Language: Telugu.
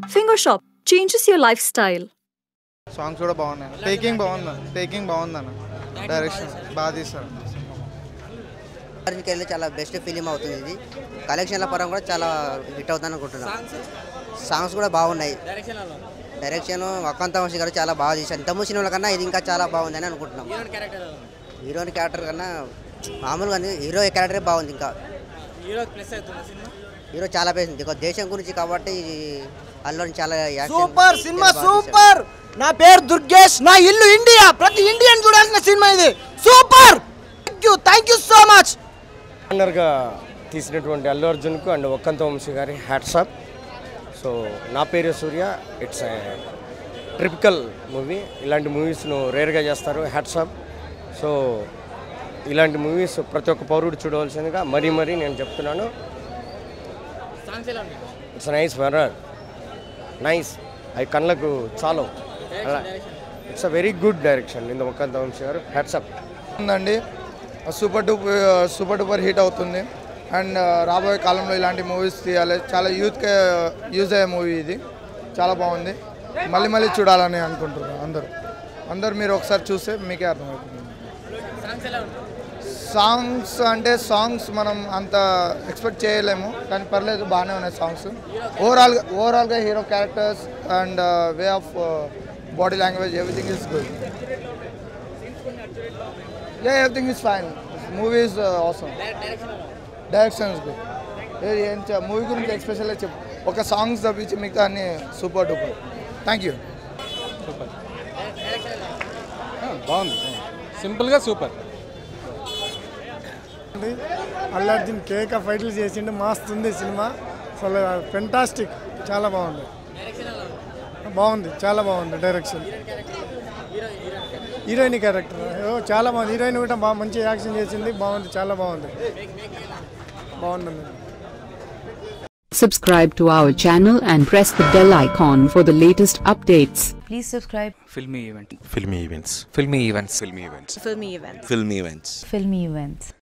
Finger Shop changes your lifestyle. Songs కూడా బాగున్నాయి టేకింగ్ బాగుంది టేకింగ్ బాగుందన్న డైరెక్షన్ బాగా తీస్తారు ఆరెంజ్కి వెళ్ళి చాలా బెస్ట్ ఫిలిం అవుతుంది ఇది కలెక్షన్ల పరంగా కూడా చాలా హిట్ అవుతుంది అనుకుంటున్నాను సాంగ్స్ కూడా బాగున్నాయి డైరెక్షన్ వక్కంత వంశీ గారు చాలా బాగా తీశారు ఇంతకు సినిమాల కన్నా ఇది ఇంకా చాలా బాగుంది అని అనుకుంటున్నాం హీరోయిన్ క్యారెక్టర్ కన్నా మామూలుగా ఉంది. హీరో క్యారెక్టరే బాగుంది ఇంకా హీరో చాలా పేసింది ఒక దేశం గురించి కాబట్టి అల్లు చాలా యాక్షన్ సూపర్ సినిమా చాలా బాగా తీశారు. సూపర్ నా పేరు దుర్గేష్ నా ఇల్లు ఇండియా ప్రతి ఇండియన్ చూడాల్సిన సినిమా ఇది super thank you thank you so much గా తీసినటువంటి అల్లు అర్జున్కు అండ్ ఒక్కంత వంశీ గారి హ్యాట్సాప్ సో నా పేరు సూర్య ఇట్స్ ట్రిపికల్ మూవీ ఇలాంటి మూవీస్ను రేర్గా చేస్తారు హ్యాట్సాప్ సో ఇలాంటి మూవీస్ ప్రతి ఒక్క పౌరుడు చూడవలసిందిగా మరీ మరీ నేను చెప్తున్నాను ఇట్స్ నైస్ మరర్ నైస్ అవి కళ్ళకు చాలు it's a very good direction ఇంత ఒక్కంత వంశీ గారు హ్యాట్సాప్ ఉందండి super duper super duper hit అవుతుంది అండ్ రాబోయే కాలంలో ఇలాంటి మూవీస్ తీయాలి చాలా యూత్కి యూజ్ అయ్యే మూవీ ఇది చాలా బాగుంది మళ్ళీ మళ్ళీ చూడాలని అనుకుంటున్నాను అందరూ అందరు మీరు ఒకసారి చూస్తే మీకే అర్థమవుతుంది సాంగ్స్ అంటే సాంగ్స్ మనం అంత ఎక్స్పెక్ట్ చేయలేము కానీ పర్లేదు బాగానే ఉన్నాయి సాంగ్స్ ఓవరాల్గా ఓవరాల్గా hero characters and way of body language everything is good Yeah, everything is fine. Movie is uh, awesome. Direction is good. ఏం మూవీ గురించి ఎక్స్పెషల్గా చెప్పు ఒక సాంగ్స్ తప్పించి మిగతా అన్ని సూపర్ డూపర్ థ్యాంక్ యూ బాగుంది సింపుల్గా సూపర్ అల్లు అర్జున్ కేక ఫైట్లు చేసిండు మస్తుంది సినిమా అసలు ఫెంటాస్టిక్ చాలా బాగుంది బాగుంది చాలా బాగుంది డైరెక్షన్ హీరోయిన్ క్యారెక్టర్ ఓ చాలా బాగుంది హీరోయిన్ కూడా బాగా మంచి యాక్షన్ చేసింది బాగుంది చాలా బాగుంది బాగుందండి Subscribe to our channel and press the bell icon for the latest updates. Please subscribe filmy event filmy events filmy events filmy events Filmy Events. filmy events Filmy Events.